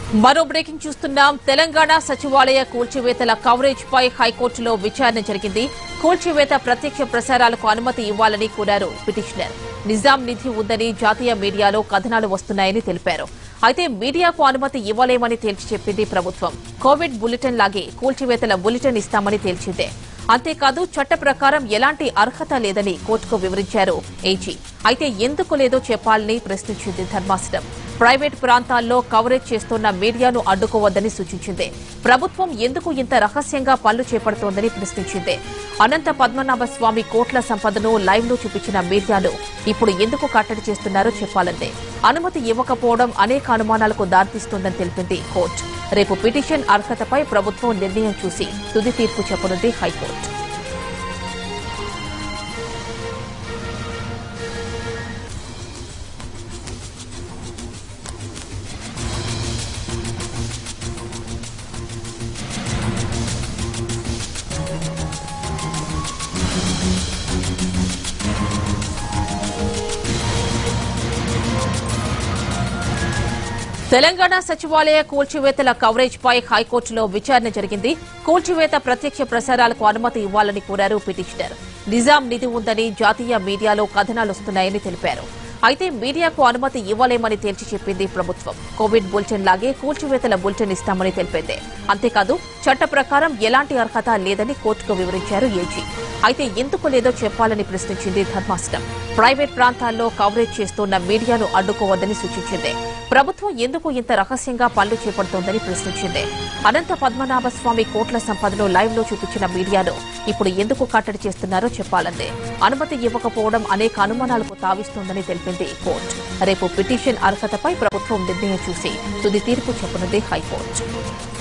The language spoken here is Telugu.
మరో బ్రేకింగ్ చూస్తున్నాం తెలంగాణ సచివాలయ కూల్చివేతల కవరేజ్ పై హైకోర్టులో విచారణ జరిగింది కూల్చివేత ప్రత్యక్ష ప్రసారాలకు అనుమతి ఇవ్వాలని కోరారు పిటిషనర్ నిజాం నిధి ఉందని జాతీయ మీడియాలో కథనాలు వస్తున్నాయని తెలిపారు అయితే మీడియాకు అనుమతి ఇవ్వలేమని తేల్చి చెప్పింది ప్రభుత్వం కోవిడ్ బులెటిన్ లాగే కూల్చివేతల బులెటిన్ ఇస్తామని తేల్చిందే అంతేకాదు చట్ట ప్రకారం ఎలాంటి అర్హత లేదని కోర్టుకు వివరించారు ఏజీ అయితే ఎందుకు లేదో చెప్పాలని ప్రశ్నించింది ధర్మాసనం ప్రైవేట్ ప్రాంతాల్లో కవరేజ్ చేస్తున్న మీడియాను అడ్డుకోవద్దని సూచించింది ప్రభుత్వం ఎందుకు ఇంత రహస్యంగా పనులు చేపడుతోందని ప్రశ్నించింది అనంత పద్మనాభ స్వామి కోట్ల సంపదను లైవ్ లో చూపించిన మీడియాను ఇప్పుడు ఎందుకు కట్టడి చేస్తున్నారో చెప్పాలంటే అనుమతి ఇవ్వకపోవడం అనేక అనుమానాలకు దారితీస్తోందని తెలిపింది కోర్టు రేపు పిటిషన్ అర్హతపై ప్రభుత్వం నిర్ణయం చూసి తుది తీర్పు చెప్పనుంది హైకోర్టు తెలంగాణ సచివాలయ కూల్చివేతల కవరేజ్ పై హైకోర్టులో విచారణ జరిగింది కూల్చివేత ప్రత్యక్ష ప్రసారాలకు అనుమతి ఇవ్వాలని కోరారు పిటిషనర్ నిజాం నిధి ఉందని జాతీయ మీడియాలో కథనాలొస్తున్నాయని తెలిపారు అయితే మీడియాకు అనుమతి ఇవ్వలేమని తేల్చి చెప్పింది ప్రభుత్వం కోవిడ్ బులెటిన్ లాగే కూల్చివేతల బులెటిన్ ఇస్తామని తెలిపింది అంతేకాదు చట్ట ప్రకారం ఎలాంటి అర్హత లేదని కోర్టుకు వివరించారు ఏజీ అయితే ఎందుకు లేదో చెప్పాలని ప్రశ్నించింది ధర్మాసనం ప్రైవేట్ ప్రాంతాల్లో కవరేజ్ చేస్తున్న మీడియాను అడ్డుకోవద్దని సూచించింది ప్రభుత్వం ఎందుకు ఇంత రహస్యంగా పనులు చేపడుతోందని ప్రశ్నించింది అనంత పద్మనాభ స్వామి కోట్ల సంపదను లైవ్ లో చూపించిన మీడియాను ఇప్పుడు ఎందుకు కట్టడి చేస్తున్నారో చెప్పాలంటే అనుమతి ఇవ్వకపోవడం అనేక అనుమానాలకు తావిస్తోందని తెలిపింది కోర్టు రేపు పిటిషన్ అర్హతపై ప్రభుత్వం నిర్ణయం చూసి తుది తీర్పు చెప్పనుంది హైకోర్టు